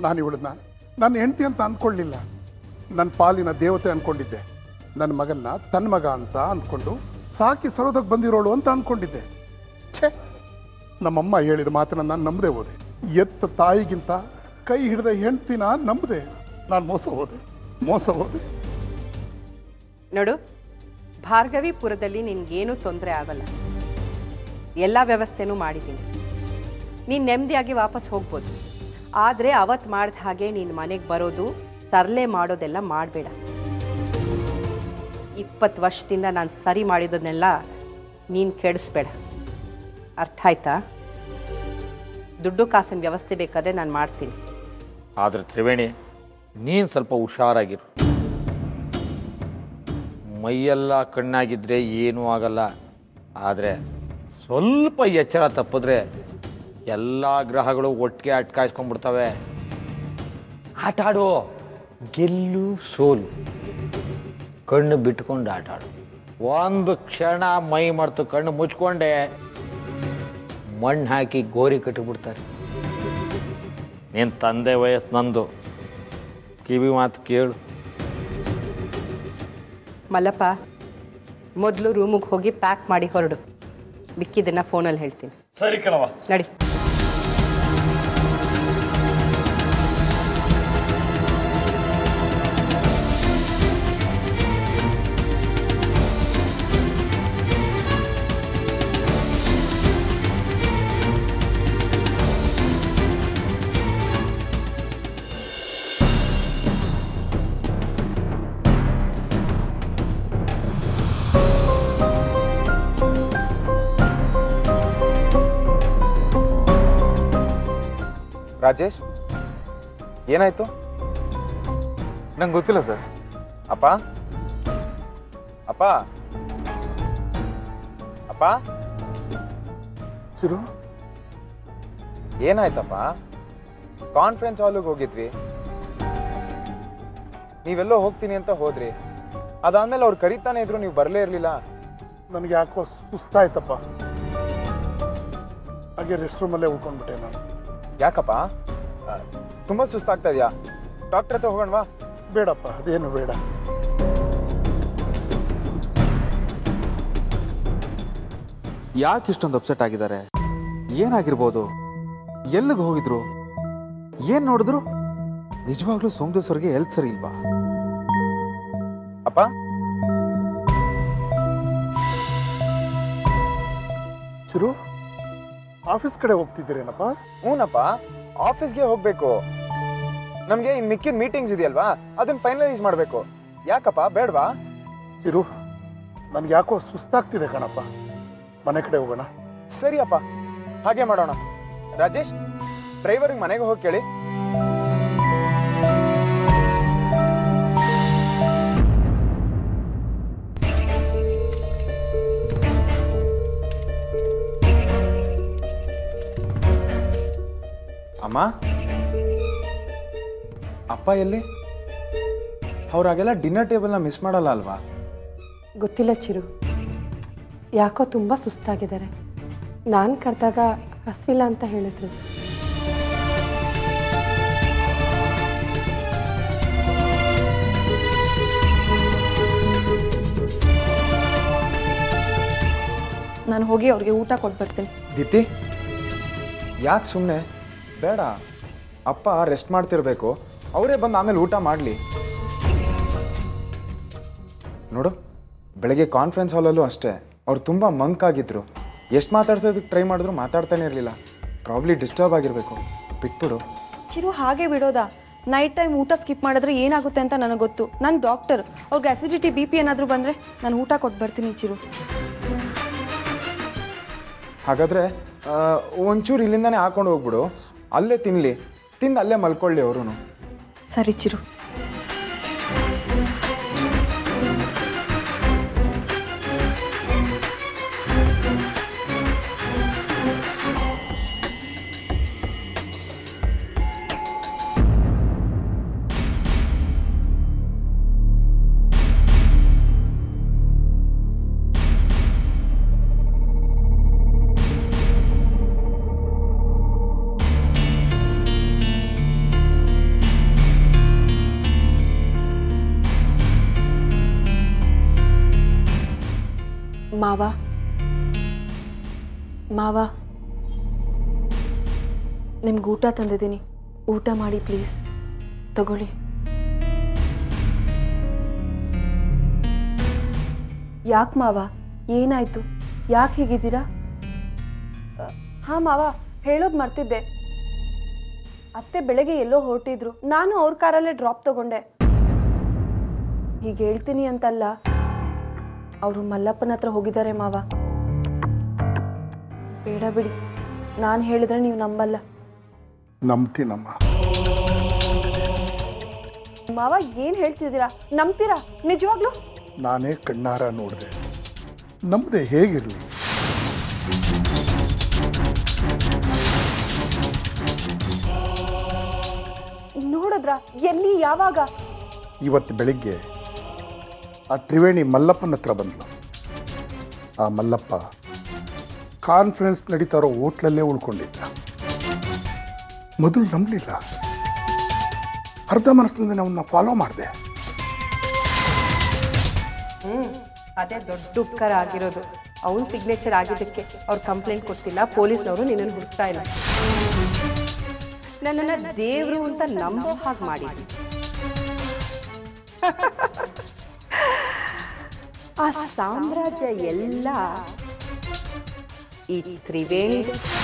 ನಾನು ಇವಳನ್ನ ನನ್ನ ಹೆಂಡತಿ ಅಂತ ಅಂದ್ಕೊಳ್ಳಿಲ್ಲ ನನ್ನ ಪಾಲಿನ ದೇವತೆ ಅಂದ್ಕೊಂಡಿದ್ದೆ ನನ್ನ ಮಗನ್ನ ತನ್ನ ಮಗ ಅಂತ ಅಂದ್ಕೊಂಡು ಸಾಕಿ ಸರೋದಕ್ಕೆ ಬಂದಿರೋಳು ಅಂತ ಅಂದ್ಕೊಂಡಿದ್ದೆ ಛೇ ನಮ್ಮಮ್ಮ ಹೇಳಿದ ಮಾತನ್ನ ನಾನು ನಂಬದೆ ಹೋದೆ ಎತ್ತ ತಾಯಿಗಿಂತ ಕೈ ಹಿಡಿದ ಹೆಂಡ್ತಿನ ನಂಬದೆ ನಾನು ಮೋಸ ಹೋದೆ ಮೋಸ ಹೋದೆ ನೋಡು ಭಾರ್ಗವಿಪುರದಲ್ಲಿ ನಿನ್ಗೇನು ತೊಂದರೆ ಆಗಲ್ಲ ಎಲ್ಲ ವ್ಯವಸ್ಥೆನೂ ಮಾಡಿದ್ದೀನಿ ನೀನು ನೆಮ್ಮದಿಯಾಗಿ ವಾಪಸ್ ಹೋಗ್ಬೋದು ಆದರೆ ಅವತ್ತು ಮಾಡಿದ ಹಾಗೆ ನೀನು ಮನೆಗೆ ಬರೋದು ತರಲೆ ಮಾಡೋದೆಲ್ಲ ಮಾಡಬೇಡ ಇಪ್ಪತ್ತು ವರ್ಷದಿಂದ ನಾನು ಸರಿ ಮಾಡಿದ್ದನ್ನೆಲ್ಲ ನೀನು ಕೆಡಿಸ್ಬೇಡ ಅರ್ಥ ಆಯ್ತಾ ದುಡ್ಡು ಕಾಸಿನ ವ್ಯವಸ್ಥೆ ಬೇಕಾದ್ರೆ ನಾನು ಮಾಡ್ತೀನಿ ಆದರೆ ತ್ರಿವೇಣಿ ನೀನು ಸ್ವಲ್ಪ ಹುಷಾರಾಗಿರು ಮೈಯೆಲ್ಲ ಕಣ್ಣಾಗಿದ್ದರೆ ಏನೂ ಆಗಲ್ಲ ಆದರೆ ಸ್ವಲ್ಪ ಎಚ್ಚರ ತಪ್ಪಿದ್ರೆ ಎಲ್ಲ ಗ್ರಹಗಳು ಒಟ್ಟಿಗೆ ಅಟ್ಕಾಯಿಸ್ಕೊಂಡ್ಬಿಡ್ತವೆ ಆಟ ಆಡು ಗೆಲ್ಲು ಸೋಲು ಕಣ್ಣು ಬಿಟ್ಕೊಂಡು ಆಟ ಆಡು ಒಂದು ಕ್ಷಣ ಮೈ ಮರೆತು ಕಣ್ಣು ಮುಚ್ಕೊಂಡೆ ಮಣ್ಣು ಹಾಕಿ ಗೋರಿ ಕಟ್ಟಿಬಿಡ್ತಾರೆ ನಿನ್ನ ತಂದೆ ವಯಸ್ಸು ನಂದು ಕಿವಿ ಮಾತು ಕೇಳು ಮಲ್ಲಪ್ಪ ಮೊದಲು ರೂಮಿಗೆ ಹೋಗಿ ಪ್ಯಾಕ್ ಮಾಡಿ ಹೊರಡು ಮಿಕ್ಕಿದ್ದನ್ನು ಫೋನಲ್ಲಿ ಹೇಳ್ತೀನಿ ಸರಿ ಕಣವ ನಡಿ ರಾಜೇಶ್ ಏನಾಯ್ತು ನಂಗೆ ಗೊತ್ತಿಲ್ಲ ಸರ್ ಅಪ್ಪ ಅಪ್ಪ ಅಪ್ಪ ಚಿರು ಏನಾಯ್ತಪ್ಪ ಕಾನ್ಫರೆನ್ಸ್ ಹಾಲಿಗೆ ಹೋಗಿದ್ವಿ ನೀವೆಲ್ಲೋ ಹೋಗ್ತೀನಿ ಅಂತ ಹೋದ್ರಿ ಅದಾದ್ಮೇಲೆ ಅವ್ರು ಕರೀತಾನೆ ಇದ್ರು ನೀವು ಬರಲೇ ಇರಲಿಲ್ಲ ನನಗೆ ಯಾಕೋ ಸುಸ್ತಾಯ್ತಪ್ಪ ಹಾಗೆ ರೆಸ್ಟ್ ರೂಮಲ್ಲೇ ಉಳ್ಕೊಂಡ್ಬಿಟ್ಟೆ ನಾನು ಯಾಕಪ್ಪ ಆ, ತುಂಬಾ ಸುಸ್ತಾಗ್ತಾ ಇದೆಯಾ ಡಾಕ್ಟರ್ ಹತ್ರ ಹೋಗೋಣವಾ ಬೇಡಪ್ಪ ಅದೇನು ಬೇಡ ಯಾಕೆ ಇಷ್ಟೊಂದು ಅಪ್ಸೆಟ್ ಆಗಿದ್ದಾರೆ ಏನಾಗಿರ್ಬೋದು ಎಲ್ಲಿಗೆ ಹೋಗಿದ್ರು ಏನ್ ನೋಡಿದ್ರು ನಿಜವಾಗ್ಲೂ ಸೋಮದೇಶ್ವರ್ಗೆ ಹೆಲ್ತ್ ಸರಿ ಇಲ್ವಾ ಅಪ್ಪ ಚಿರು ಆಫೀಸ್ ಕಡೆ ಹೋಗ್ತಿದ್ದೀರೇನಪ್ಪ ಹ್ಞೂನಪ್ಪ ಆಫೀಸ್ಗೆ ಹೋಗ್ಬೇಕು ನಮ್ಗೆ ಇನ್ ಮಿಕ್ಕಿದ ಮೀಟಿಂಗ್ಸ್ ಇದೆಯಲ್ವಾ ಅದನ್ನ ಫೈನಲೈಸ್ ಮಾಡ್ಬೇಕು ಯಾಕಪ್ಪ ಬೇಡವಾ ಚಿರು ನನ್ಗೆ ಯಾಕೋ ಸುಸ್ತಾಗ್ತಿದೆ ಕಣಪ್ಪ ಮನೆ ಕಡೆ ಹೋಗೋಣ ಸರಿ ಅಪ್ಪ ಹಾಗೆ ಮಾಡೋಣ ರಾಜೇಶ್ ಡ್ರೈವರ್ಗೆ ಮನೆಗೆ ಹೋಗಿ ಕೇಳಿ ಅಮ್ಮ ಅಪ್ಪ ಎಲ್ಲಿ ಅವ್ರಾಗೆಲ್ಲ ಡಿನ್ನರ್ ಟೇಬಲ್ನ ಮಿಸ್ ಮಾಡಲ್ಲ ಅಲ್ವಾ ಗೊತ್ತಿಲ್ಲ ಚಿರು ಯಾಕೋ ತುಂಬ ಸುಸ್ತಾಗಿದ್ದಾರೆ ನಾನು ಕರೆದಾಗ ಹಸಿವಿಲ್ಲ ಅಂತ ಹೇಳಿದ್ರು ನಾನು ಹೋಗಿ ಅವ್ರಿಗೆ ಊಟ ಕೊಟ್ಟು ಬರ್ತೀನಿ ದೀಪ್ತಿ ಯಾಕೆ ಸುಮ್ಮನೆ ಬೇಡ ಅಪ್ಪ ರೆಸ್ಟ್ ಮಾಡ್ತಿರ್ಬೇಕು ಅವರೇ ಬಂದು ಆಮೇಲೆ ಊಟ ಮಾಡಲಿ ನೋಡು ಬೆಳಗ್ಗೆ ಕಾನ್ಫರೆನ್ಸ್ ಹಾಲಲ್ಲೂ ಅಷ್ಟೇ ಅವ್ರು ತುಂಬ ಮಂಕ್ ಆಗಿದ್ರು ಎಷ್ಟು ಮಾತಾಡ್ಸೋದಕ್ಕೆ ಟ್ರೈ ಮಾಡಿದ್ರು ಮಾತಾಡ್ತಾನೆ ಇರಲಿಲ್ಲ ಪ್ರಾಬ್ಲಿ ಡಿಸ್ಟರ್ಬ್ ಆಗಿರಬೇಕು ಬಿಟ್ಬಿಡು ಚಿರು ಹಾಗೆ ಬಿಡೋದಾ ನೈಟ್ ಟೈಮ್ ಊಟ ಸ್ಕಿಪ್ ಮಾಡಿದ್ರೆ ಏನಾಗುತ್ತೆ ಅಂತ ನನಗೆ ಗೊತ್ತು ನಾನು ಡಾಕ್ಟರ್ ಅವ್ರಿಗೆ ಅಸಿಡಿಟಿ ಬಿ ಪಿ ಏನಾದರೂ ಬಂದರೆ ನಾನು ಊಟ ಕೊಟ್ಟು ಬರ್ತೀನಿ ಚಿರು ಹಾಗಾದರೆ ಒಂಚೂರು ಇಲ್ಲಿಂದಾನೇ ಹಾಕೊಂಡು ಹೋಗ್ಬಿಡು ಅಲ್ಲೇ ತಿನ್ನಲಿ ತಿಂದು ಅಲ್ಲೇ ಮಲ್ಕೊಳ್ಳಿ ಅವರು ಸರಿ ಚಿರು ಮಾವ ಮಾವ ನಿಮ್ಗೆ ಊಟ ತಂದಿದ್ದೀನಿ ಊಟ ಮಾಡಿ ಪ್ಲೀಸ್ ತಗೊಳ್ಳಿ ಯಾಕೆ ಮಾವ ಏನಾಯ್ತು ಯಾಕೆ ಹೀಗಿದ್ದೀರಾ ಹಾಂ ಮಾವ ಹೇಳೋದು ಮರ್ತಿದ್ದೆ ಅತ್ತೆ ಬೆಳಗ್ಗೆ ಎಲ್ಲೋ ಹೊರಟಿದ್ರು ನಾನು ಅವ್ರ ಕಾರಲ್ಲೇ ಡ್ರಾಪ್ ತಗೊಂಡೆ ಹೀಗೆ ಹೇಳ್ತೀನಿ ಅಂತಲ್ಲ ಅವರು ಮಲ್ಲಪ್ಪನ ಹತ್ರ ಹೋಗಿದ್ದಾರೆ ಮಾವ ಬೇಡ ಬಿಡಿ ನಾನು ಹೇಳಿದ್ರೆ ನೀವು ನಂಬಲ್ಲ ನಂಬ್ತೀನಮ್ಮ ಮಾವ ಏನು ಹೇಳ್ತಿದ್ದೀರಾ ನಂಬ್ತೀರಾ ನಿಜವಾಗ್ಲೂ ನಾನೇ ಕಣ್ಣಾರ ನೋಡಿದೆ ನಮ್ಮದೆ ಹೇಗಿರಲಿ ನೋಡಿದ್ರಾ ಎಲ್ಲಿ ಯಾವಾಗ ಇವತ್ತು ಬೆಳಿಗ್ಗೆ ಆ ತ್ರಿವೇಣಿ ಮಲ್ಲಪ್ಪನ ಹತ್ರ ಬಂದ್ಲು ಆ ಮಲ್ಲಪ್ಪ ಕಾನ್ಫರೆನ್ಸ್ ನಡೀತಾ ಇರೋ ಹೋಟ್ಲಲ್ಲೇ ಉಳ್ಕೊಂಡಿದ್ದ ಮೊದಲು ನಂಬಲಿಲ್ಲ ಅರ್ಧ ಮನಸ್ಸಿನಿಂದ ಅವನ್ನ ಫಾಲೋ ಮಾಡಿದೆ ಅದೇ ದೊಡ್ಡ ಉಪಕಾರ ಆಗಿರೋದು ಅವನ ಸಿಗ್ನೇಚರ್ ಆಗಿದ್ದಕ್ಕೆ ಅವ್ರು ಕಂಪ್ಲೇಂಟ್ ಕೊಡ್ತಿಲ್ಲ ಪೊಲೀಸ್ನವರು ನಿನ್ನನ್ನು ಹುಡುಕ್ತಾ ಇಲ್ಲ ನನ್ನನ್ನು ದೇವರು ಅಂತ ನಂಬೋ ಹಾಗೆ ಮಾಡಿದ್ವಿ ಆ ಸಾಮ್ರಾಜ್ಯ ಎಲ್ಲ ಈ ತ್ರಿವೇಣಿ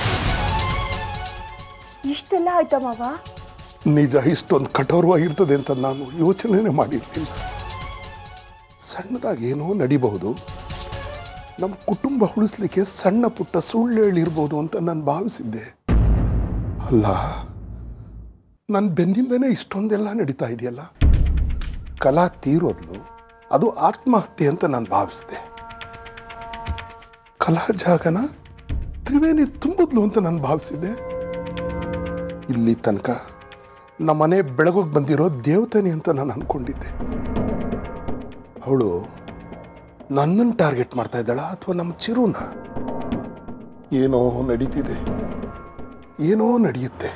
ಇಷ್ಟೆಲ್ಲ ಆಯ್ತಾ ಮಾವ ನಿಜ ಇಷ್ಟೊಂದು ಕಠೋರವಾಗಿರ್ತದೆ ಅಂತ ನಾನು ಯೋಚನೆನೇ ಮಾಡಿರ್ಲಿಲ್ಲ ಸಣ್ಣದಾಗಿ ಏನೋ ನಡಿಬಹುದು ನಮ್ಮ ಕುಟುಂಬ ಉಳಿಸ್ಲಿಕ್ಕೆ ಸಣ್ಣ ಪುಟ್ಟ ಸುಳ್ಳು ಹೇಳಿರ್ಬೋದು ಅಂತ ನಾನು ಭಾವಿಸಿದ್ದೆ ಅಲ್ಲ ನನ್ನ ಬೆನ್ನಿಂದನೇ ಇಷ್ಟೊಂದೆಲ್ಲ ನಡೀತಾ ಇದೆಯಲ್ಲ ಕಲಾ ತೀರೋದ್ಲು ಅದು ಆತ್ಮಹತ್ಯೆ ಅಂತ ನಾನು ಭಾವಿಸಿದೆ ಕಲಾ ಜಾಗನ ತ್ರಿವೇಣಿ ತುಂಬಿದ್ಲು ಅಂತ ನಾನು ಭಾವಿಸಿದ್ದೆ ಇಲ್ಲಿ ತನಕ ನಮ್ಮನೆ ಬೆಳಗೋಗಿ ಬಂದಿರೋ ದೇವತಾನಿ ಅಂತ ನಾನು ಅನ್ಕೊಂಡಿದ್ದೆ ಅವಳು ನನ್ನನ್ನು ಟಾರ್ಗೆಟ್ ಮಾಡ್ತಾ ಇದ್ದಾಳ ಅಥವಾ ನಮ್ಮ ಚಿರುನ ಏನೋ ನಡೀತಿದೆ ಏನೋ ನಡೆಯುತ್ತೆ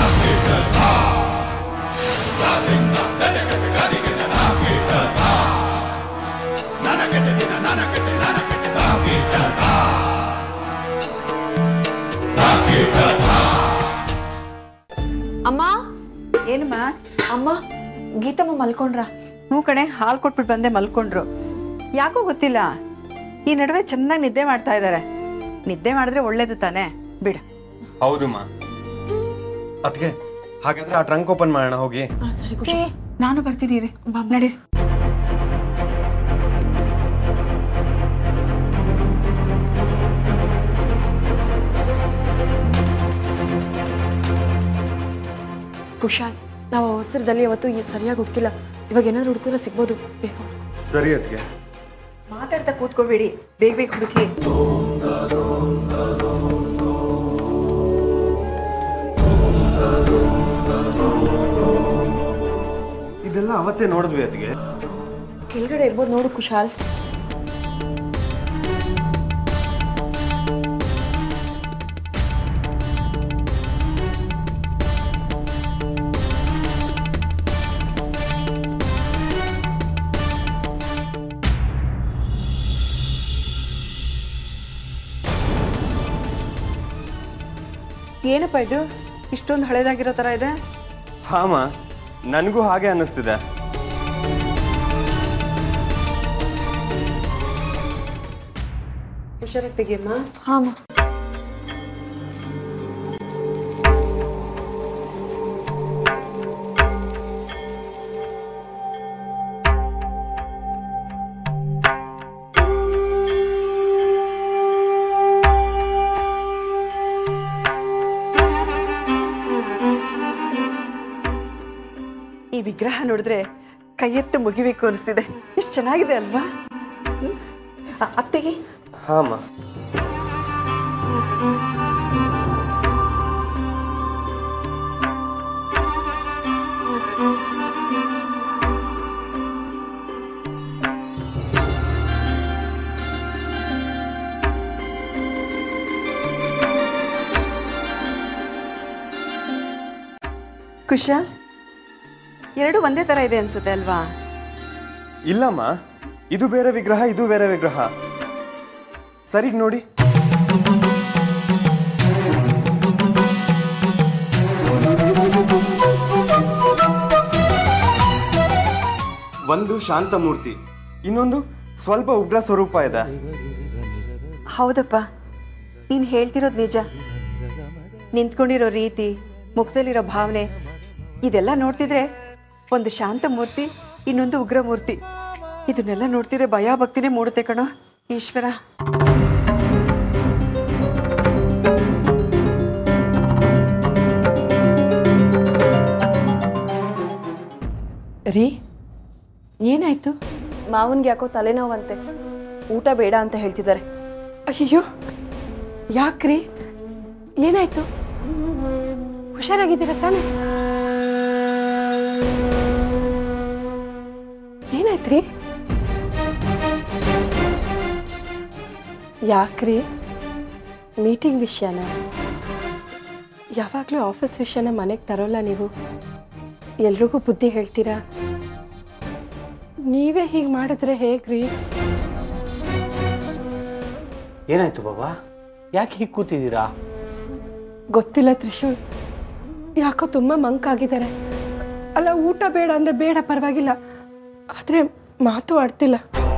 ಅಮ್ಮ ಏನಮ್ಮ ಅಮ್ಮ ಗೀತಮ್ಮ ಮಲ್ಕೊಂಡ್ರ ಹ್ಞೂ ಕಣೆ ಹಾಲು ಕೊಟ್ಬಿಟ್ಟು ಬಂದೆ ಮಲ್ಕೊಂಡ್ರು ಯಾಕೋ ಗೊತ್ತಿಲ್ಲ ಈ ನಡುವೆ ಚೆನ್ನಾಗಿ ನಿದ್ದೆ ಮಾಡ್ತಾ ಇದ್ದಾರೆ ನಿದ್ದೆ ಮಾಡಿದ್ರೆ ಒಳ್ಳೇದು ತಾನೇ ಬಿಡು ಹೌದು ಮಾ ಅದಕ್ಕೆ ಹಾಗಾದ್ರೆ ಆ ಟ್ರಂಕ್ ಓಪನ್ ಮಾಡೋಣ ಹೋಗಿ ಸರಿ ಏ ನಾನು ಬರ್ತೀನಿ ರೀ ನಡೀರಿ ಕುಶಾಲ್ ನಾವು ಅವಸರದಲ್ಲಿ ಅವತ್ತು ಈ ಸರಿಯಾಗಿ ಹುಡುಕಿಲ್ಲ ಇವಾಗ ಏನಾದ್ರು ಹುಡುಕಿದ್ರೆ ಸಿಗ್ಬೋದು ಬೇಗ ಹೋಗು. ಸರಿ ಅದಕ್ಕೆ ಮಾತಾಡ್ತಾ ಕೂತ್ಕೋಬೇಡಿ ಬೇಗ ಬೇಗ ಹುಡುಕಿ ಇದೆಲ್ಲ ಅವತ್ತೇ ನೋಡಿದ್ವಿ ಅದಕ್ಕೆ ಕೆಳಗಡೆ ಇರ್ಬೋದು ನೋಡು ಕುಶಾಲ್ ಏನಪ್ಪ ಇದು ಇಷ್ಟೊಂದು ಹಳೇದಾಗಿರೋ ಥರ ಇದೆ ಹಾಮ ನನಗೂ ಹಾಗೆ ಅನ್ನಿಸ್ತಿದೆ ಹುಷಾರಾಗಿ ತೆಗಿಯಮ್ಮ ಹಾಂ ಈ ವಿಗ್ರಹ ನೋಡಿದ್ರೆ ಕೈ ಎತ್ತು ಮುಗಿಬೇಕು ಅನಿಸ್ತಿದೆ ಎಷ್ಟು ಚೆನ್ನಾಗಿದೆ ಅಲ್ವಾ ಹ್ಮ್? ಅ- ಅತ್ತೆಗೆ ಹಾಮ ಕುಶಾಲ್ ಎರಡು ಒಂದೇ ಥರ ಇದೆ ಅನ್ಸುತ್ತೆ ಅಲ್ವಾ ಇಲ್ಲಮ್ಮ ಇದು ಬೇರೆ ವಿಗ್ರಹ ಇದು ಬೇರೆ ವಿಗ್ರಹ ಸರಿಗ್ ನೋಡಿ ಒಂದು ಶಾಂತಮೂರ್ತಿ ಇನ್ನೊಂದು ಸ್ವಲ್ಪ ಉಗ್ರ ಸ್ವರೂಪ ಇದೆ ಹೌದಪ್ಪ ನೀನು ಹೇಳ್ತಿರೋದು ನಿಜ ನಿಂತ್ಕೊಂಡಿರೋ ರೀತಿ ಮುಖದಲ್ಲಿರೋ ಭಾವನೆ ಇದೆಲ್ಲ ನೋಡ್ತಿದ್ರೆ ಒಂದು ಶಾಂತ ಮೂರ್ತಿ ಇನ್ನೊಂದು ಉಗ್ರ ಮೂರ್ತಿ ಇದನ್ನೆಲ್ಲ ನೋಡ್ತಿದ್ರೆ ಭಯ ಭಕ್ತಿನೇ ಮೂಡುತ್ತೆ ಕಣೋ ಈಶ್ವರ ರೀ ಏನಾಯ್ತು ಮಾವನ್ಗೆ ಯಾಕೋ ತಲೆನೋವಂತೆ ಊಟ ಬೇಡ ಅಂತ ಹೇಳ್ತಿದ್ದಾರೆ ಅಯ್ಯೋ ಯಾಕ್ರಿ ಏನಾಯ್ತು ಹುಷಾರಾಗಿದ್ದೀರಾ ತಾನೆ ಏನಾಯ್ತ್ರಿ ಯಾಕ್ರಿ ಮೀಟಿಂಗ್ ವಿಷಯನ ಯಾವಾಗಲೂ ಆಫೀಸ್ ವಿಷಯನ ಮನೆಗೆ ತರೋಲ್ಲ ನೀವು ಎಲ್ರಿಗೂ ಬುದ್ಧಿ ಹೇಳ್ತೀರಾ ನೀವೇ ಹೀಗೆ ಮಾಡಿದ್ರೆ ಹೇಗ್ರಿ ಏನಾಯ್ತು ಬಾಬಾ ಯಾಕೆ ಹೀಗೆ ಕೂತಿದ್ದೀರಾ ಗೊತ್ತಿಲ್ಲ ತ್ರಿಶೂಲ್ ಯಾಕೋ ತುಂಬ ಮಂಕಾಗಿದ್ದಾರೆ ಅಲ್ಲ ಊಟ ಬೇಡ ಅಂದರೆ ಬೇಡ ಪರವಾಗಿಲ್ಲ ಆದರೆ ಮಾತು ಆಡ್ತಿಲ್ಲ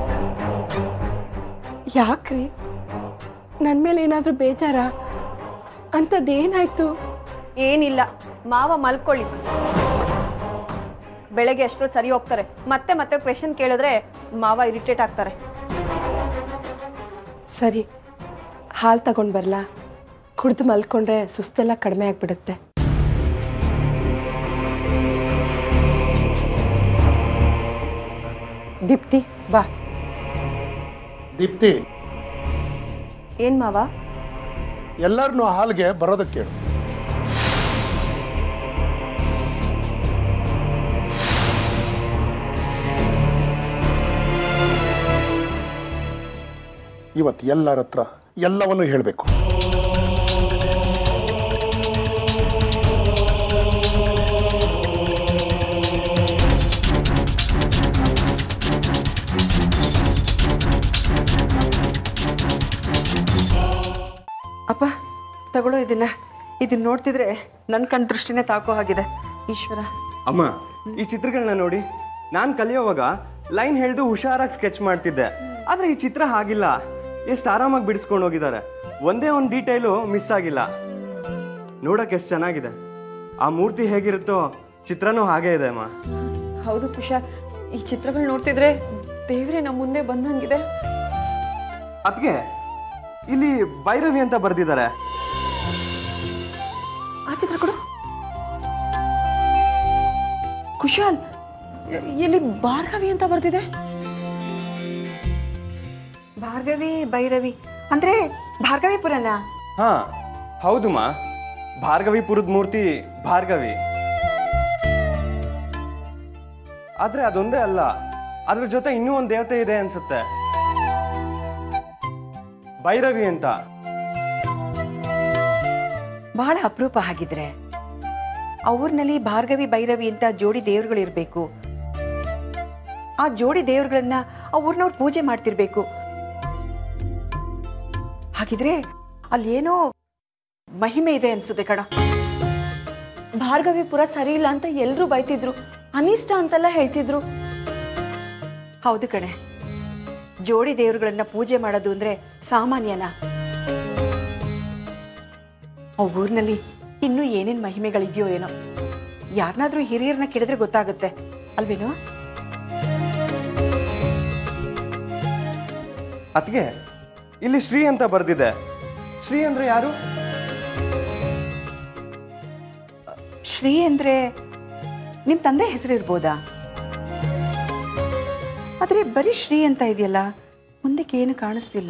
ಯಾಕ್ರಿ ನನ್ನ ಮೇಲೆ ಏನಾದರೂ ಬೇಜಾರ ಅಂಥದ್ದೇನಾಯ್ತು ಏನಿಲ್ಲ ಮಾವ ಮಲ್ಕೊಳ್ಳಿ ಬೆಳಗ್ಗೆ ಎಷ್ಟೋ ಸರಿ ಹೋಗ್ತಾರೆ ಮತ್ತೆ ಮತ್ತೆ ಕ್ವೆಶನ್ ಕೇಳಿದ್ರೆ ಮಾವ ಇರಿಟೇಟ್ ಆಗ್ತಾರೆ ಸರಿ ಹಾಲು ತಗೊಂಡು ಬರಲಾ ಕುಡ್ದು ಮಲ್ಕೊಂಡ್ರೆ ಸುಸ್ತೆಲ್ಲ ಕಡಿಮೆ ಆಗಿಬಿಡುತ್ತೆ ದೀಪ್ತಿ ಬಾ ದೀಪ್ತಿ ಏನ್ ಮಾವ ಎಲ್ಲರನ್ನೂ ಹಾಲ್ಗೆ ಬರೋದಕ್ಕೆ ಹೇಳು ಇವತ್ತು ಎಲ್ಲರ ಹತ್ರ ಎಲ್ಲವನ್ನೂ ಹೇಳಬೇಕು ಅಪ್ಪ ತಗೊಳ್ಳೋ ಇದನ್ನ ಇದನ್ನ ನೋಡ್ತಿದ್ರೆ ನನ್ನ ಕಣ್ ದೃಷ್ಟಿನೇ ತಾಕೋ ಆಗಿದೆ ಈಶ್ವರ ಅಮ್ಮ ಈ ಚಿತ್ರಗಳನ್ನ ನೋಡಿ ನಾನು ಕಲಿಯೋವಾಗ ಲೈನ್ ಹೇಳ್ದು ಹುಷಾರಾಗಿ ಸ್ಕೆಚ್ ಮಾಡ್ತಿದ್ದೆ ಆದ್ರೆ ಈ ಚಿತ್ರ ಹಾಗಿಲ್ಲ ಎಷ್ಟು ಆರಾಮಾಗಿ ಬಿಡಿಸ್ಕೊಂಡು ಹೋಗಿದ್ದಾರೆ ಒಂದೇ ಒಂದು ಡೀಟೇಲು ಮಿಸ್ ಆಗಿಲ್ಲ ನೋಡಕ್ಕೆ ಎಷ್ಟು ಚೆನ್ನಾಗಿದೆ ಆ ಮೂರ್ತಿ ಹೇಗಿರುತ್ತೋ ಚಿತ್ರನೂ ಹಾಗೇ ಇದೆ ಅಮ್ಮ ಹೌದು ಕುಶಾಲ್ ಈ ಚಿತ್ರಗಳು ನೋಡ್ತಿದ್ರೆ ದೇವ್ರೆ ನಮ್ಮ ಮುಂದೆ ಬಂದಂಗಿದೆ ಅದಕ್ಕೆ ಇಲ್ಲಿ ಭೈರವಿ ಅಂತ ಬರ್ದಿದ್ದಾರೆ ಆ ಚಿತ್ರ ಕೊಡು ಕುಶಾಲ್ ಇ- ಇಲ್ಲಿ ಭಾರ್ಗವಿ ಅಂತ ಬರ್ತಿದೆ ಭಾರ್ಗವಿ ಭೈರವಿ ಅಂದ್ರೆ ಭಾರ್ಗವಿಪುರನ ಹಾ ಹೌದುಮ್ಮ ಭಾರ್ಗವಿಪುರದ ಮೂರ್ತಿ ಭಾರ್ಗವಿ ಆದ್ರೆ ಅದೊಂದೇ ಅಲ್ಲ ಅದ್ರ ಜೊತೆ ಇನ್ನೂ ಒಂದು ದೇವತೆ ಇದೆ ಅನ್ಸುತ್ತೆ ಭೈರವಿ ಅಂತ ಬಹಳ ಅಪರೂಪ ಆಗಿದ್ರೆ ಆ ಊರಿನಲ್ಲಿ ಭಾರ್ಗವಿ ಭೈರವಿ ಅಂತ ಜೋಡಿ ದೇವರುಗಳಿರ್ಬೇಕು ಆ ಜೋಡಿ ದೇವರುಗಳನ್ನ ಆ ಊರಿನವ್ರು ಪೂಜೆ ಮಾಡ್ತಿರ್ಬೇಕು ಹಾಗಿದ್ರೆ ಅಲ್ಲಿ ಏನೋ ಮಹಿಮೆ ಇದೆ ಅನ್ಸುತ್ತೆ ಕಣ ಭಾರ್ಗವಿಪುರ ಸರಿ ಇಲ್ಲ ಅಂತ ಎಲ್ರೂ ಬೈತಿದ್ರು ಅನಿಷ್ಟ ಅಂತೆಲ್ಲ ಹೇಳ್ತಿದ್ರು ಹೌದು ಕಣೆ ಜೋಡಿ ದೇವರುಗಳನ್ನ ಪೂಜೆ ಮಾಡೋದು ಅಂದ್ರೆ ಸಾಮಾನ್ಯನಾ ಆ ಊರಿನಲ್ಲಿ ಇನ್ನೂ ಏನೇನ್ ಮಹಿಮೆಗಳಿದೆಯೋ ಏನೋ ಯಾರನ್ನಾದ್ರೂ ಹಿರಿಯರನ್ನ ಕೇಳಿದ್ರೆ ಗೊತ್ತಾಗುತ್ತೆ ಅಲ್ವೇನೋ ಅದಕ್ಕೆ ಇಲ್ಲಿ ಶ್ರೀ ಅಂತ ಬರ್ದಿದೆ ಶ್ರೀ ಅಂದ್ರೆ ಯಾರು ಶ್ರೀ ಅಂದ್ರೆ ನಿಮ್ ತಂದೆ ಹೆಸರು ಇರ್ಬೋದಾ ಆದ್ರೆ ಬರೀ ಶ್ರೀ ಅಂತ ಇದೆಯಲ್ಲ ಮುಂದಕ್ಕೆ ಏನು ಕಾಣಿಸ್ತಿಲ್ಲ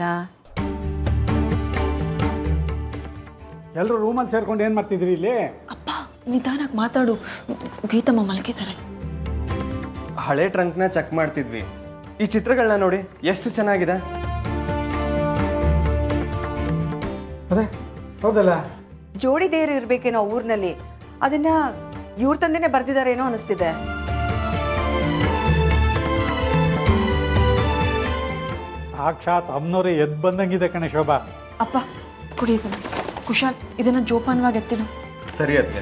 ಎಲ್ಲರೂ ರೂಮಲ್ಲಿ ಸೇರ್ಕೊಂಡು ಏನು ಮಾಡ್ತಿದ್ರಿ ಇಲ್ಲಿ ಅಪ್ಪ ನಿಧಾನಕ್ಕೆ ಮಾತಾಡು ಗೀತಮ್ಮ ಮಲಗಿದ್ದಾರೆ ಹಳೆ ಟ್ರಂಕ್ನ ಚೆಕ್ ಮಾಡ್ತಿದ್ವಿ ಈ ಚಿತ್ರಗಳನ್ನ ನೋಡಿ ಎಷ್ಟು ಚೆನ್ನಾಗಿದೆ ಅದೇ ಹೌದಲ್ಲ ಜೋಡಿ ದೇವರು ಇರ್ಬೇಕೇನೋ ಆ ಊರಿನಲ್ಲಿ ಅದನ್ನ ಇವ್ರ ತಂದೆನೆ ಬರ್ದಿದಾರೇನೋ ಅನಿಸ್ತಿದೆ ಸಾಕ್ಷಾತ್ ಅಮ್ಮನವರೇ ಎದ್ದು ಬಂದಂಗಿದೆ ಕಣೆ ಶೋಭಾ ಅಪ್ಪ ಕುಡಿ ಇದನ್ನ ಕುಶಾಲ್ ಇದನ್ನ ಜೋಪಾನವಾಗಿ ಎತ್ತಿಡು ಸರಿ ಅದಕ್ಕೆ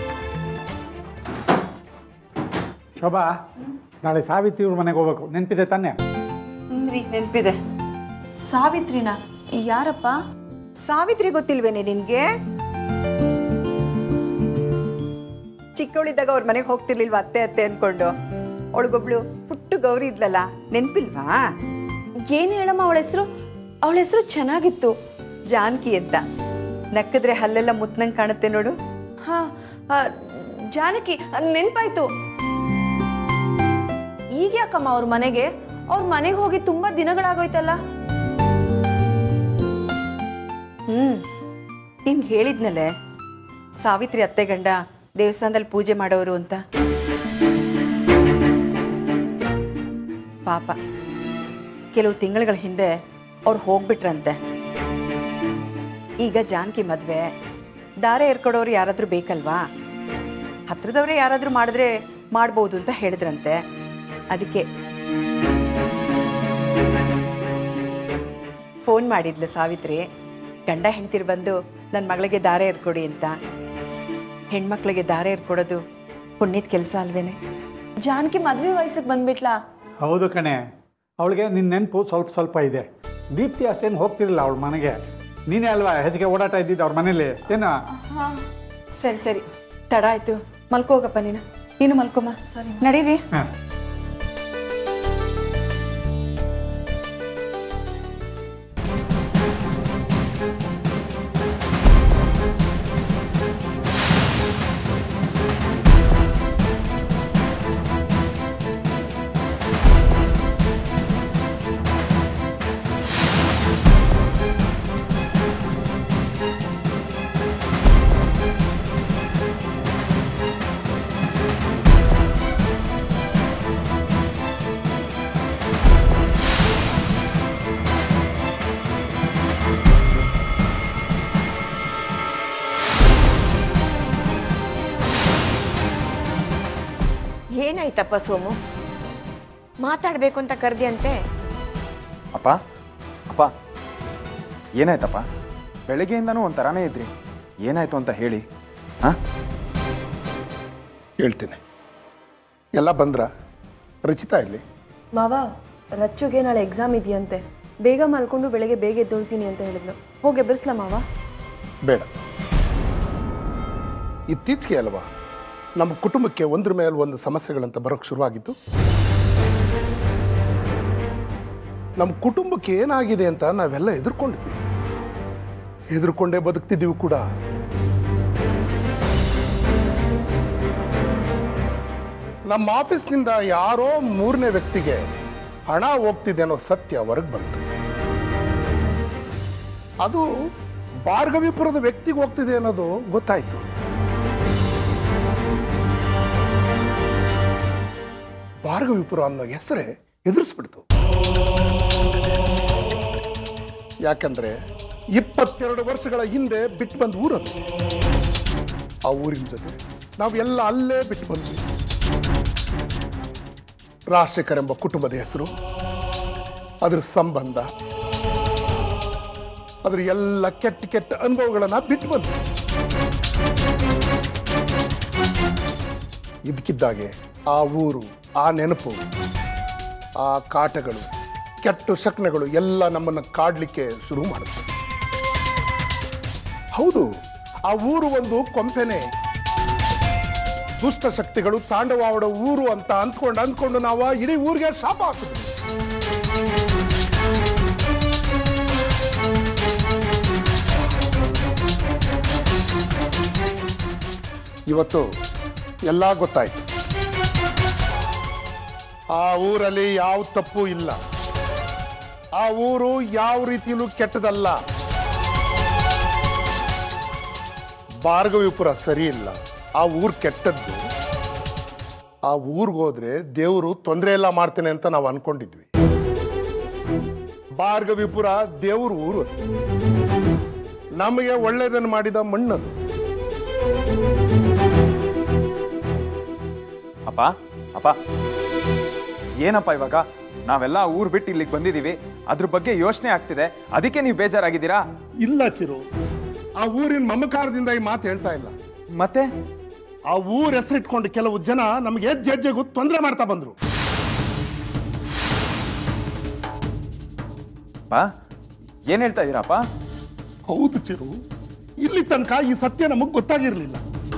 ಶೋಭಾ ನಾಳೆ ಸಾವಿತ್ರಿ ಇವ್ರ ಮನೆಗೆ ಹೋಗ್ಬೇಕು ನೆನಪಿದೆ ತಾನೇ ರೀ ನೆನಪಿದೆ ಸಾವಿತ್ರಿನ ಯಾರಪ್ಪ ಸಾವಿತ್ರಿ ಗೊತ್ತಿಲ್ವೇನೆ ನಿನ್ಗೆ ಚಿಕ್ಕವಳಿದ್ದಾಗ ಅವ್ರ ಮನೆಗೆ ಹೋಗ್ತಿರ್ಲಿಲ್ವಾ ಅತ್ತೆ ಅತ್ತೆ ಅನ್ಕೊಂಡು ಅವಳಿಗೊಬ್ಳು ಪುಟ್ಟು ಗೌರಿ ಇದ್ಲಲ್ಲ ನೆನ್ಪಿಲ್ವಾ ಏನು ಹೇಳಮ್ಮ ಅವಳ ಹೆಸರು ಅವಳ ಹೆಸರು ಚೆನ್ನಾಗಿತ್ತು ಜಾನಕಿ ಅಂತ ನಕ್ಕಿದ್ರೆ ಹಲ್ಲೆಲ್ಲ ಮುತ್ನಂಗ್ ಕಾಣುತ್ತೆ ನೋಡು ಹಾ ಆ, ಜಾನಕಿ ನೆನಪಾಯ್ತು ಈಗ ಯಾಕಮ್ಮ ಅವ್ರ ಮನೆಗೆ ಅವ್ರ ಮನೆಗೆ ಹೋಗಿ ತುಂಬಾ ದಿನಗಳಾಗೋಯ್ತಲ್ಲ ಹ್ಮ್ ನಿನ್ಗೆ ಹೇಳಿದ್ನಲ್ಲೇ ಸಾವಿತ್ರಿ ಅತ್ತೆ ಗಂಡ ದೇವಸ್ಥಾನದಲ್ಲಿ ಪೂಜೆ ಮಾಡೋರು ಅಂತ ಪಾಪ ಕೆಲವು ತಿಂಗಳುಗಳ ಹಿಂದೆ ಅವ್ರು ಹೋಗ್ಬಿಟ್ರಂತೆ ಈಗ ಜಾನಕಿ ಮದ್ವೆ ದಾರೆ ಏರ್ಕೊಡೋರು ಯಾರಾದ್ರೂ ಬೇಕಲ್ವಾ ಹತ್ರದವ್ರೆ ಯಾರಾದ್ರೂ ಮಾಡಿದ್ರೆ ಮಾಡ್ಬೋದು ಅಂತ ಹೇಳಿದ್ರಂತೆ ಅದಕ್ಕೆ ಫೋನ್ ಮಾಡಿದ್ಲು ಸಾವಿತ್ರಿ ಗಂಡ ಹೆಂಡ್ತಿರು ಬಂದು ನನ್ನ ಮಗಳಿಗೆ ದಾರೆ ಏರ್ಕೊಡಿ ಅಂತ ಹೆಣ್ಮಕ್ಳಿಗೆ ದಾರೆ ಏರ್ಕೊಡೋದು ಪುಣ್ಯದ ಕೆಲಸ ಅಲ್ವೇನೆ ಜಾನಕಿ ಮದ್ವೆ ವಯಸ್ಸಿಗೆ ಬಂದ್ಬಿಟ್ಲಾ ಹೌದು ಕಣೆ ಅವಳಿಗೆ ನಿನ್ನ ನೆನಪು ಸ್ವಲ್ಪ ಸ್ವಲ್ಪ ಇದೆ ದೀಪ್ತಿ ಅಷ್ಟೇನು ಹೋಗ್ತಿರಲಿಲ್ಲ ಅವಳ ಮನೆಗೆ ನೀನೇ ಅಲ್ವಾ ಹೆಚ್ಚಿಗೆ ಓಡಾಟ ಇದ್ದಿದ್ದು ಅವ್ರ ಮನೇಲಿ ಏನೋ ಸರಿ ಸರಿ ತಡ ಆಯ್ತು ಮಲ್ಕೋ ಹೋಗಪ್ಪ ನೀನು ನೀನು ಮಲ್ಕೊಮ್ಮ ಸರಿ ನಡೀರಿ ಹಾಂ ಏನಾಯ್ತಪ್ಪ ಸೋಮು ಮಾತಾಡಬೇಕು ಅಂತ ಕರೆದಿಯಂತೆ ಅಪ್ಪ ಅಪ್ಪ ಏನಾಯ್ತಪ್ಪ ಬೆಳಗ್ಗೆಯಿಂದನೂ ಒಂಥರನೇ ಇದ್ರಿ ಏನಾಯ್ತು ಅಂತ ಹೇಳಿ ಹಾಂ ಹೇಳ್ತೀನಿ ಎಲ್ಲ ಬಂದ್ರ ರಚಿತಾ ಇಲ್ಲಿ ಮಾವ ರಚ್ಚುಗೆ ನಾಳೆ ಎಕ್ಸಾಮ್ ಇದೆಯಂತೆ ಬೇಗ ಮಲ್ಕೊಂಡು ಬೆಳಗ್ಗೆ ಬೇಗ ಎದ್ದೊಳ್ತೀನಿ ಅಂತ ಹೇಳಿದ್ಲು ಹೋಗಿ ಎಬ್ಬರಿಸ್ಲಾ ಮಾವ ಬೇಡ ಇತ್ತೀಚೆಗೆ ಅಲ್ವಾ ನಮ್ಮ ಕುಟುಂಬಕ್ಕೆ ಒಂದ್ರ ಮೇಲೆ ಒಂದು ಸಮಸ್ಯೆಗಳಂತ ಬರೋಕ್ಕೆ ಶುರುವಾಗಿತ್ತು ನಮ್ಮ ಕುಟುಂಬಕ್ಕೆ ಏನಾಗಿದೆ ಅಂತ ನಾವೆಲ್ಲ ಎದುರ್ಕೊಂಡಿದ್ವಿ ಎದುರ್ಕೊಂಡೇ ಬದುಕ್ತಿದ್ದೀವಿ ಕೂಡ ನಮ್ಮ ಆಫೀಸ್ನಿಂದ ಯಾರೋ ಮೂರನೇ ವ್ಯಕ್ತಿಗೆ ಹಣ ಹೋಗ್ತಿದೆ ಅನ್ನೋ ಸತ್ಯ ಹೊರಗೆ ಬಂತು ಅದು ಭಾರ್ಗವಿಪುರದ ವ್ಯಕ್ತಿಗೆ ಹೋಗ್ತಿದೆ ಅನ್ನೋದು ಗೊತ್ತಾಯ್ತು ಭಾರ್ಗವಿಪುರ ಅನ್ನೋ ಹೆಸರೇ ಎದುರಿಸ್ಬಿಡ್ತು ಯಾಕಂದ್ರೆ ಇಪ್ಪತ್ತೆರಡು ವರ್ಷಗಳ ಹಿಂದೆ ಬಿಟ್ಟು ಬಂದ ಊರದು ಆ ಊರಿನ ಜೊತೆ ನಾವೆಲ್ಲ ಅಲ್ಲೇ ಬಿಟ್ಟು ಬಂದ್ವಿ ರಾಜಶೇಖರ್ ಎಂಬ ಕುಟುಂಬದ ಹೆಸರು ಅದರ ಸಂಬಂಧ ಅದ್ರ ಎಲ್ಲ ಕೆಟ್ಟ ಕೆಟ್ಟ ಅನುಭವಗಳನ್ನ ಬಿಟ್ಟು ಬಂದ್ವಿ ಇದಕ್ಕಿದ್ದಾಗೆ ಆ ಊರು ಆ ನೆನಪು ಆ ಕಾಟಗಳು ಕೆಟ್ಟ ಶಕ್ನಗಳು ಎಲ್ಲ ನಮ್ಮನ್ನು ಕಾಡ್ಲಿಕ್ಕೆ ಶುರು ಮಾಡುತ್ತೆ ಹೌದು ಆ ಊರು ಒಂದು ಕೊಂಪೆನೆ ದುಷ್ಟ ಶಕ್ತಿಗಳು ತಾಂಡವಾಡೋ ಊರು ಅಂತ ಅಂದ್ಕೊಂಡು ಅಂದ್ಕೊಂಡು ನಾವು ಇಡೀ ಊರಿಗೆ ಶಾಪ ಹಾಕಿದ್ವಿ ಇವತ್ತು ಎಲ್ಲ ಗೊತ್ತಾಯ್ತು ಆ ಊರಲ್ಲಿ ಯಾವ ತಪ್ಪು ಇಲ್ಲ ಆ ಊರು ಯಾವ ರೀತಿಯಲ್ಲೂ ಕೆಟ್ಟದಲ್ಲ ಭಾರ್ಗವಿಪುರ ಸರಿ ಇಲ್ಲ ಆ ಊರು ಕೆಟ್ಟದ್ದು ಆ ಊರಿಗೆ ಹೋದ್ರೆ ದೇವರು ತೊಂದರೆ ಎಲ್ಲ ಮಾಡ್ತೇನೆ ಅಂತ ನಾವು ಅನ್ಕೊಂಡಿದ್ವಿ ಭಾರ್ಗವಿಪುರ ದೇವ್ರ ಊರು ಅದು. ನಮಗೆ ಒಳ್ಳೇದನ್ನು ಮಾಡಿದ ಮಣ್ಣದು ಅಪ್ಪ ಅಪ್ಪ ಏನಪ್ಪ ಇವಾಗ ನಾವೆಲ್ಲ ಊರ್ ಬಿಟ್ಟು ಇಲ್ಲಿಗೆ ಬಂದಿದ್ದೀವಿ ಅದ್ರ ಬಗ್ಗೆ ಯೋಚನೆ ಆಗ್ತಿದೆ ಅದಕ್ಕೆ ನೀವು ಬೇಜಾರಾಗಿದ್ದೀರಾ ಇಲ್ಲ ಚಿರು ಆ ಊರಿನ ಮಮಕಾರದಿಂದ ಈ ಮಾತು ಹೇಳ್ತಾ ಇಲ್ಲ ಮತ್ತೆ ಆ ಊರ್ ಹೆಸರಿಟ್ಕೊಂಡು ಕೆಲವು ಜನ ನಮಗೆ ಜಡ್ಜೆಗೂ ತೊಂದರೆ ಮಾಡ್ತಾ ಬಂದ್ರು ಪಾ ಏನ್ ಹೇಳ್ತಾ ಇದ್ದೀರಪ್ಪ ಹೌದು ಚಿರು ಇಲ್ಲಿ ತನಕ ಈ ಸತ್ಯ ನಮಗ್ ಗೊತ್ತಾಗಿರ್ಲಿಲ್ಲ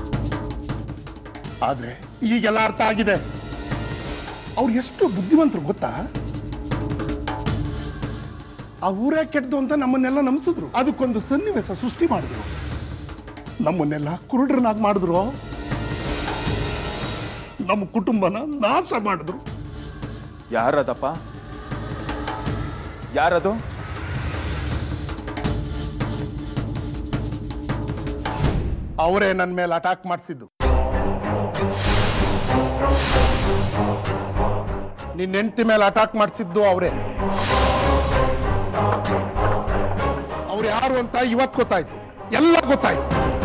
ಆದ್ರೆ ಈಗೆಲ್ಲ ಅರ್ಥ ಆಗಿದೆ ಅವ್ರು ಎಷ್ಟು ಬುದ್ಧಿವಂತರು ಗೊತ್ತಾ ಆ ಊರೇ ಕೆಟ್ಟದು ಅಂತ ನಮ್ಮನ್ನೆಲ್ಲ ನಂಬಿಸಿದ್ರು ಅದಕ್ಕೊಂದು ಸನ್ನಿವೇಶ ಸೃಷ್ಟಿ ಮಾಡಿದ್ರು ನಮ್ಮನ್ನೆಲ್ಲ ಕುರುಡ್ರನಾಗಿ ಮಾಡಿದ್ರು ನಮ್ಮ ಕುಟುಂಬನ ನಾಶ ಮಾಡಿದ್ರು ಯಾರದಪ್ಪ ಯಾರದು ಅವರೇ ನನ್ನ ಮೇಲೆ ಅಟ್ಯಾಕ್ ಮಾಡಿಸಿದ್ದು ನಿನ್ನ ಹೆಂಡತಿ ಮೇಲೆ ಅಟ್ಯಾಕ್ ಮಾಡಿಸಿದ್ದು ಅವರೇ ಅವ್ರು ಯಾರು ಅಂತ ಇವತ್ತು ಗೊತ್ತಾಯ್ತು ಎಲ್ಲ ಗೊತ್ತಾಯ್ತು